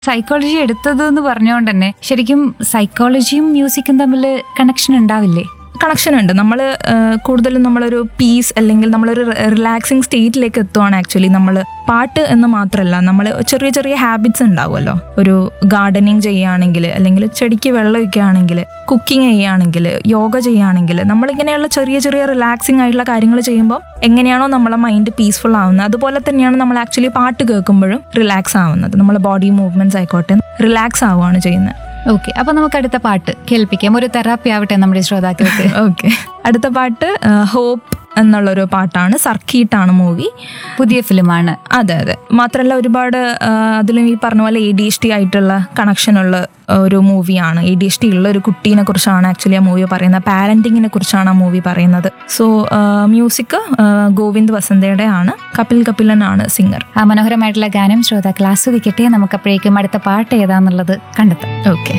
psychology എടുത്തത് എന്ന് പറഞ്ഞുകൊണ്ട് തന്നെ ശരിക്കും സൈക്കോളജിയും മ്യൂസിക്കും തമ്മിൽ കണക്ഷൻ ഉണ്ടാവില്ലേ കണക്ഷൻ ഉണ്ട് നമ്മൾ കൂടുതലും നമ്മളൊരു പീസ് അല്ലെങ്കിൽ നമ്മളൊരു റിലാക്സിങ് സ്റ്റേറ്റിലേക്ക് എത്തുവാണ് ആക്ച്വലി നമ്മൾ പാട്ട് എന്ന് മാത്രമല്ല നമ്മൾ ചെറിയ ചെറിയ ഹാബിറ്റ്സ് ഉണ്ടാവുമല്ലോ ഒരു ഗാർഡനിങ് ചെയ്യുകയാണെങ്കിൽ അല്ലെങ്കിൽ ചെടിക്ക് വെള്ളം ഒഴിക്കുകയാണെങ്കിൽ കുക്കിംഗ് ചെയ്യുകയാണെങ്കിൽ യോഗ ചെയ്യുകയാണെങ്കിൽ നമ്മളിങ്ങനെയുള്ള ചെറിയ ചെറിയ റിലാക്സിങ് ആയിട്ടുള്ള കാര്യങ്ങൾ ചെയ്യുമ്പോൾ എങ്ങനെയാണോ നമ്മളെ മൈൻഡ് പീസ്ഫുൾ ആവുന്നത് അതുപോലെ തന്നെയാണ് നമ്മൾ ആക്ച്വലി പാട്ട് കേൾക്കുമ്പോഴും റിലാക്സ് ആവുന്നത് നമ്മളെ ബോഡി മൂവ്മെന്റ്സ് ആയിക്കോട്ടെ റിലാക്സ് ആവുകയാണ് ചെയ്യുന്നത് ഓക്കെ അപ്പൊ നമുക്ക് അടുത്ത പാട്ട് കേൾപ്പിക്കാം ഒരു തെറാപ്പി ആവട്ടെ നമ്മുടെ ശ്രോതാക്കൾക്ക് ഓക്കെ അടുത്ത പാട്ട് ഹോപ്പ് എന്നുള്ളൊരു പാട്ടാണ് സർക്കീട്ടാണ് മൂവി പുതിയ ഫിലിമാണ് അതെ അതെ മാത്രമല്ല ഒരുപാട് അതിലും ഈ പറഞ്ഞ പോലെ എ ഡി എച്ച് ടി ആയിട്ടുള്ള കണക്ഷനുള്ള ഒരു മൂവിയാണ് എ ഡി എച്ച് ടി ഉള്ള ഒരു കുട്ടീനെ കുറിച്ചാണ് ആക്ച്വലി ആ മൂവി പറയുന്നത് പാരന്റിങ്ങിനെ കുറിച്ചാണ് ആ മൂവി പറയുന്നത് സോ മ്യൂസിക് ഗോവിന്ദ് വസന്തയുടെ ആണ് കപിൽ കപിലനാണ് സിംഗർ ആ മനോഹരമായിട്ടുള്ള ഗാനം ശ്രോതാക്കൾ ആസ്വദിക്കട്ടെ നമുക്ക് അപ്പോഴേക്കും അടുത്ത പാട്ട് ഏതാന്നുള്ളത് കണ്ടെത്താം ഓക്കെ